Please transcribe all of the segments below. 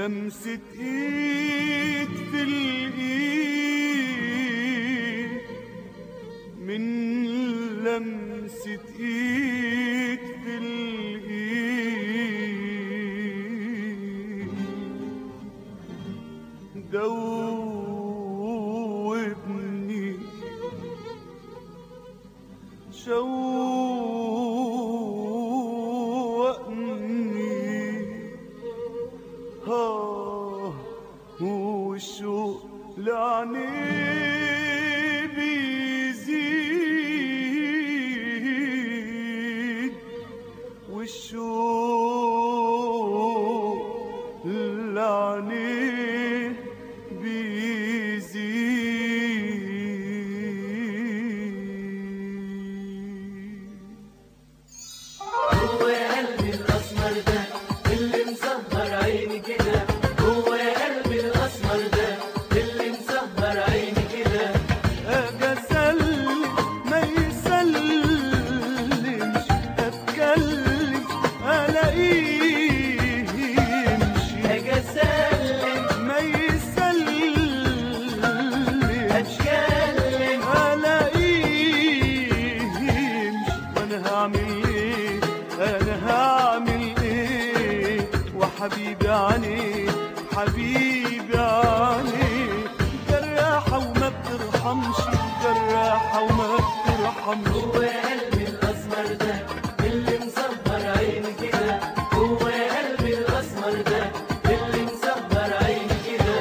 لمسة ايد في الايد من لمسة ايد في الايد دوبني شوقني ها والشوق لعني بيزيد والشوق لعني بيزيد هو قلبي الاسمر ده اللي مسهر عيني كده هو قلبي الاسمر ده اللي مسهر عيني كده اجي اسلم ما يسلمش اتكلم الاقيه يمشي اجي اسلم ما يسلمش اتكلم الاقيه يمشي وانا هعمل ايه انا هعمل ايه وحبيبي عني حبيبي عني جراحة وما بترحمش جراحة وما بترحمش هو قلبي الاسمر ده اللي مسهر عيني كده هو قلبي الاسمر ده اللي مسهر عيني كده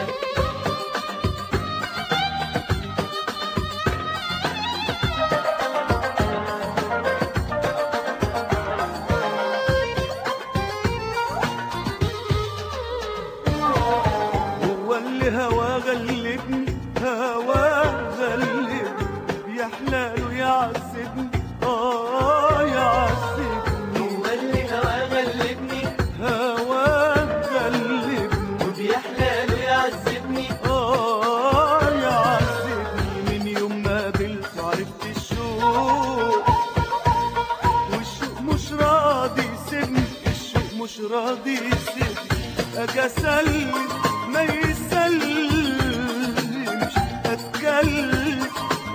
هو اللي هوا غلبني هوا غلبني بيحلى له يعذبني اه يعذبني هو اللي هوا غلبني هوا غلبني وبيحلى له يعذبني اه يعذبني من يوم ما قابلت عرفت الشوق والشوق مش راضي يسيبني الشوق مش راضي يسيبني اجي اسلم ما يسلمش اتكلم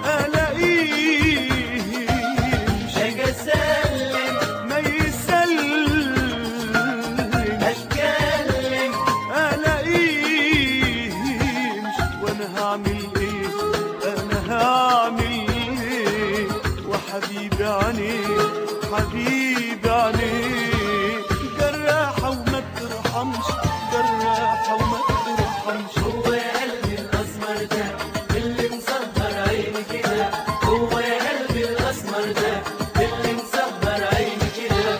الاقيه يمشي اجي اسلم ما يسلمش اتكلم الاقيه يمشي وانا هعمل ايه انا هعمل ايه وحبيبي عينيه حبيبي عينيه جراحة وما بترحمش جراحة وما بترحمش هو قلبي الاسمر ده اللي مسهر عيني كده هو قلبي الاسمر ده اللي مسهر عيني كده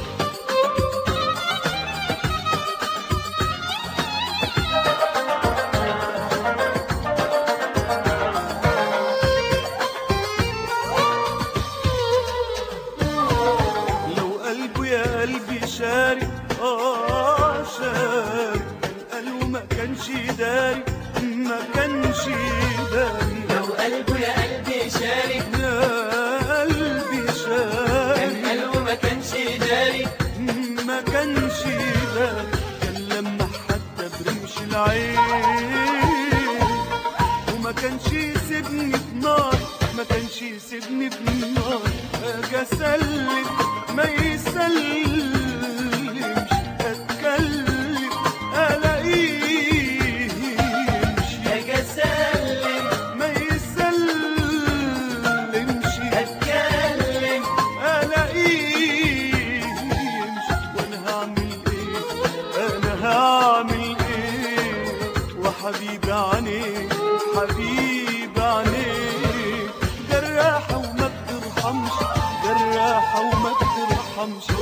لو قلبه يا قلبي شاري اه شاري قلبه ما كانش داري ما كانش داري لو قلبه يا قلبي شارك يا قلبي كان شاري قلبه ما كانش داري ما كانش داري كان لما حتى برمش العين وما كانش يسيبني في نار ما كانش يسيبني في نار اجي اسلم ما يسلمش اتكلم الاقيه يمشي اجي اسلم ما يسلمش اتكلم الاقيه يمشي وانا هعمل ايه انا هعمل ايه وحبيبي عينيه حبيبي عينيه جراحة وما بترحمش جراحة وما بترحمش